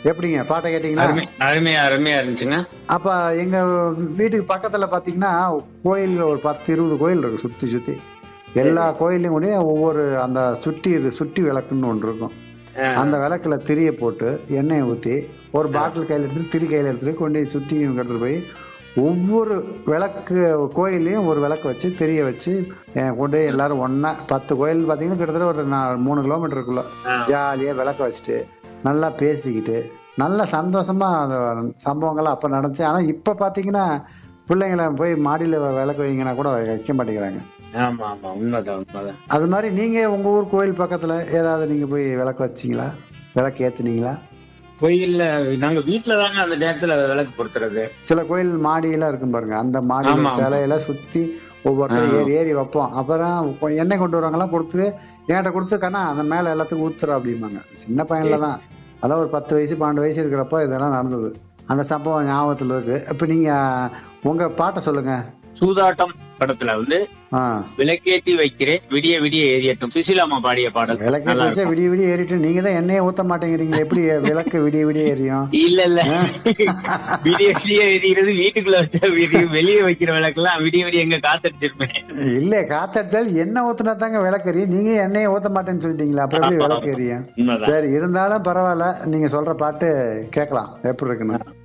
எப்படிங்க பாட்டை கேட்டீங்களா அருமை அருமையா அருமையா இருந்துச்சுங்க அப்ப எங்க வீட்டுக்கு பக்கத்துல பாத்தீங்கன்னா கோயில் ஒரு பத்து இருபது கோயில் இருக்கு சுத்தி சுத்தி எல்லா கோயிலையும் கூட ஒவ்வொரு அந்த சுற்றி சுற்றி விளக்குன்னு ஒன்று இருக்கும் அந்த விளக்குல திரிய போட்டு எண்ணெயை ஊத்தி ஒரு பாட்டில் கையில எடுத்துட்டு திரி கையில எடுத்துட்டு கொண்டு போய் சுற்றி எடுத்துட்டு போய் ஒவ்வொரு விளக்கு கோயிலையும் ஒரு விளக்கு வச்சு திரிய வச்சு அஹ், கொண்டு போய் எல்லாரும் ஒண்ணா பத்து கோயில் பாத்தீங்கன்னா கிட்டத்தட்ட ஒரு நா- மூணு கிலோமீட்டருக்குள்ள ஜாலியா விளக்க வச்சுட்டு நல்லா பேசிக்கிட்டு நல்ல சந்தோஷமா அந்த சம்பவங்கள்லாம் அப்ப நடந்துச்சு ஆனா இப்ப பாத்தீங்கன்னா பிள்ளைங்களை போய் மாடியில விளக்கு வைங்கன்னா கூட வைக்க மாட்டேங்கிறாங்க ஆமா ஆமா உண்மைதான் உண்மைதான் அது மாதிரி நீங்க உங்க ஊர் கோயில் பக்கத்துல ஏதாவது நீங்க போய் விளக்கு வச்சீங்களா விளக்கு ஏத்துனீங்களா கோயில்ல நாங்க வீட்டுல தாங்க அந்த நேரத்துல விளக்கு பொருத்துறது சில கோயில் மாடியெல்லாம் இருக்கும் பாருங்க அந்த மாடியில ஆமா, ஆமா. சிலையில சுத்தி ஒவ்வொருத்தரும் ஆ. ஏறி ஏறி வைப்போம் அப்புறம் கொ- எண்ணெய் கொண்டு வரவங்கலாம் கொடுத்து என்கிட்ட கொடுத்து கண்ணா அந்த மேல எல்லாத்துக்கும் ஊத்துறோம் அப்படிம்பாங்க சின்ன பையன்ல தான் அதான் ஒரு பத்து வயசு பன்னெண்டு வயசு இருக்கிறப்ப இதெல்லாம் நடந்தது அந்த சம்பவம் ஞாபகத்துல இருக்கு இப்ப நீங்க உங்க பாட்டை சொல்லுங்க சூதாட்டம் படத்துல வந்து ஆ விளக்கேத்தி வைக்கிறேன் விடிய விடிய எரியட்டும் சுசிலாமா பாடிய பாடல் விளக்கு நல்லா வச்சா விடிய விடிய ஏறிட்டு நீங்க தான் எண்ணெயை ஊத்த மாட்டேங்கிறீங்க எப்படி விளக்கு விடிய விடிய எரியும் இல்ல இல்ல விடிய விடிய எரிகிறது வீட்டுக்குள்ள வச்சா விடிய வெளியே வைக்கிற விளக்கெல்லாம் விடிய விடிய எங்க காத்தடிச்சிருப்பேன் இல்ல காத்தடிச்சால் எண்ணெய் ஊத்துனா தாங்க விளக்கு எரியும் நீங்க எண்ணெயை ஊத்த மாட்டேன்னு சொல்லிட்டீங்களா அப்புறம் எப்படி விளக்கு எரியும் உண்மைதான் சரி இருந்தாலும் பரவாயில்ல நீங்க சொல்ற பாட்டு கேட்கலாம் எப்படி இருக்குன்னு